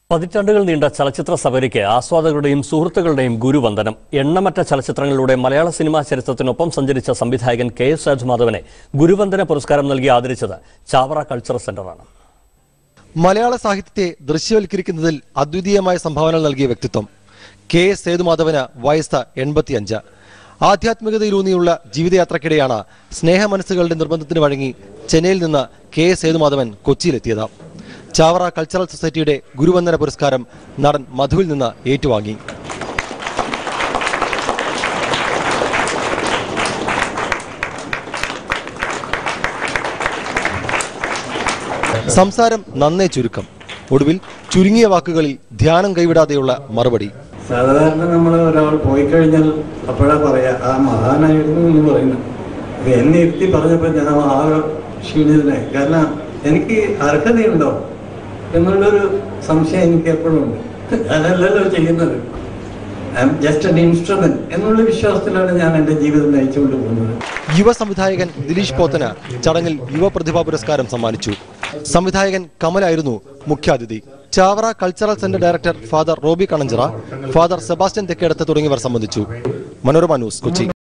പതിറ്റാണ്ടുകൾ നീണ്ട ചലച്ചിത്ര സഭയ്ക്ക് ആസ്വാദകരുടെയും സുഹൃത്തുക്കളുടെയും ഗുരുവന്ദനം എണ്ണമറ്റ ചലച്ചിത്രങ്ങളിലൂടെ മലയാള സിനിമാ ചരിത്രത്തിനൊപ്പം സഞ്ചരിച്ച സംവിധായകൻ കെ എസ് രാജമാധവനെ ഗുരുവന്ദന പുരസ്കാരം നൽകി ആദരിച്ചത് ചാവറ കൾച്ചറൽ സെന്ററാണ് മലയാള സാഹിത്യത്തെ ദൃശ്യവൽക്കരിക്കുന്നതിൽ അദ്വിതീയമായ സംഭാവനകൾ നൽകിയ വ്യക്തിത്വം കെ എസ് സേതുമാധവന് വയസ്സ് എൺപത്തിയഞ്ച് ആധ്യാത്മികതയിലൂന്നിയുള്ള ജീവിതയാത്രക്കിടെയാണ് സ്നേഹമനസ്സുകളുടെ നിർബന്ധത്തിന് വഴങ്ങി ചെന്നൈയിൽ നിന്ന് കെ എസ് സേതുമാധവൻ കൊച്ചിയിലെത്തിയത് ചാവറ കൾച്ചറൽ സൊസൈറ്റിയുടെ ഗുരുവന്ദന പുരസ്കാരം നടൻ മധുവിൽ നിന്ന് ഏറ്റുവാങ്ങി സംസാരം നന്നേ ചുരുക്കം ഒടുവിൽ ചുരുങ്ങിയ വാക്കുകളിൽ ധ്യാനം കൈവിടാതെയുള്ള മറുപടി സാധാരണ നമ്മൾ ഒരാൾ പോയി കഴിഞ്ഞാൽ അപ്പോഴാ പറയാ ആ മഹാനായിരുന്നു എന്ന് പറയുന്നത് ഇത് എന്നെ ഇരുത്തി പറഞ്ഞപ്പോൾ ഞാൻ ആകെ ക്ഷീണിതനായി കാരണം എനിക്ക് അർഹതയുണ്ടോ എന്നുള്ളൊരു സംശയം എനിക്ക് എപ്പോഴും ഉണ്ട് അതല്ലല്ലോ ചെയ്യുന്നത് I am just an instrument എന്നുള്ള വിശ്വാസത്തിലാണ് ഞാൻ എൻ്റെ ജീവിതം നയിച്ചുകൊണ്ട് പോകുന്നത് യുവ സംവിധായകൻ ദിലീഷ് പോത്തന് ചടങ്ങിൽ യുവ പ്രതിഭാ പുരസ്കാരം സമ്മാനിച്ചു സംവിധായകൻ കമലായിരുന്നു മുഖ്യാതിഥി Chavara cultural centre director father Robi Kananchira father Sebastian Thekkedath തുടങ്ങിയവർ സംബന്ധിച്ചു മനോരമ ന്യൂസ് കൊച്ചി